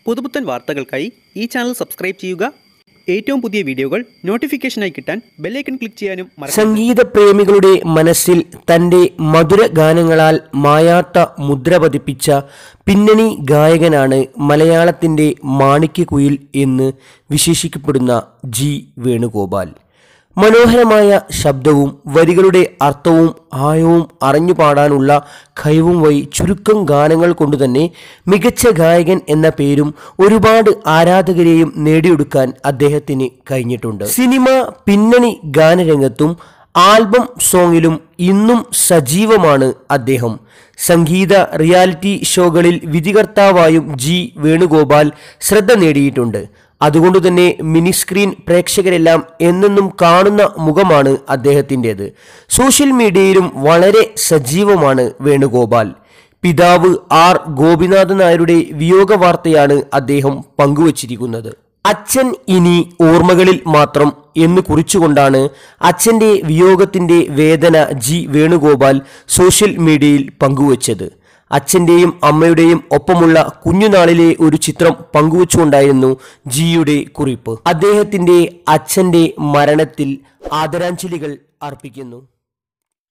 പുതുപുത്തൻ വാർത്തകൾക്കായി ഈ ചാനൽ സബ്സ്ക്രൈബ് ചെയ്യുക ഏറ്റവും പുതിയ വീഡിയോകൾ നോട്ടിഫിക്കേഷനായി കിട്ടാൻ ബെല്ലൈക്കൺ ക്ലിക്ക് ചെയ്യാനും മറക്കരുത് സംഗീത പ്രേമികളുടെ മനസ്സിൽ തന്റെ മധുര ഗാനങ്ങളാൽ മായാത്ത മുദ്ര പതിപ്പിച്ച പിന്നണി ഗായകനാണ് മലയാളത്തിന്റെ മാണിക്യക്കുയിൽ എന്ന് വിശേഷിക്കപ്പെടുന്ന ജി വേണുഗോപാൽ മനോഹരമായ ശബ്ദവും വരികളുടെ അർത്ഥവും ആയവും അറിഞ്ഞു പാടാനുള്ള കഴിവും വഴി ചുരുക്കം ഗാനങ്ങൾ കൊണ്ടുതന്നെ മികച്ച ഗായകൻ എന്ന പേരും ഒരുപാട് ആരാധകരെയും നേടിയെടുക്കാൻ അദ്ദേഹത്തിന് കഴിഞ്ഞിട്ടുണ്ട് സിനിമ പിന്നണി ഗാനരംഗത്തും ആൽബം സോങ്ങിലും ഇന്നും സജീവമാണ് അദ്ദേഹം സംഗീത റിയാലിറ്റി ഷോകളിൽ വിധികർത്താവായും ജി വേണുഗോപാൽ ശ്രദ്ധ നേടിയിട്ടുണ്ട് അതുകൊണ്ട് തന്നെ മിനി സ്ക്രീൻ പ്രേക്ഷകരെല്ലാം എന്നെന്നും കാണുന്ന മുഖമാണ് അദ്ദേഹത്തിൻ്റെത് സോഷ്യൽ മീഡിയയിലും വളരെ സജീവമാണ് വേണുഗോപാൽ പിതാവ് ആർ ഗോപിനാഥൻ നായരുടെ വിയോഗ വാർത്തയാണ് അദ്ദേഹം പങ്കുവച്ചിരിക്കുന്നത് അച്ഛൻ ഇനി ഓർമ്മകളിൽ മാത്രം എന്ന് കുറിച്ചുകൊണ്ടാണ് അച്ഛൻ്റെ വിയോഗത്തിൻ്റെ വേദന ജി വേണുഗോപാൽ സോഷ്യൽ മീഡിയയിൽ പങ്കുവച്ചത് അച്ഛൻ്റെയും അമ്മയുടെയും ഒപ്പമുള്ള കുഞ്ഞുനാളിലെ ഒരു ചിത്രം പങ്കുവച്ചുകൊണ്ടായിരുന്നു ജിയുടെ കുറിപ്പ് അദ്ദേഹത്തിൻ്റെ അച്ഛൻ്റെ മരണത്തിൽ ആദരാഞ്ജലികൾ അർപ്പിക്കുന്നു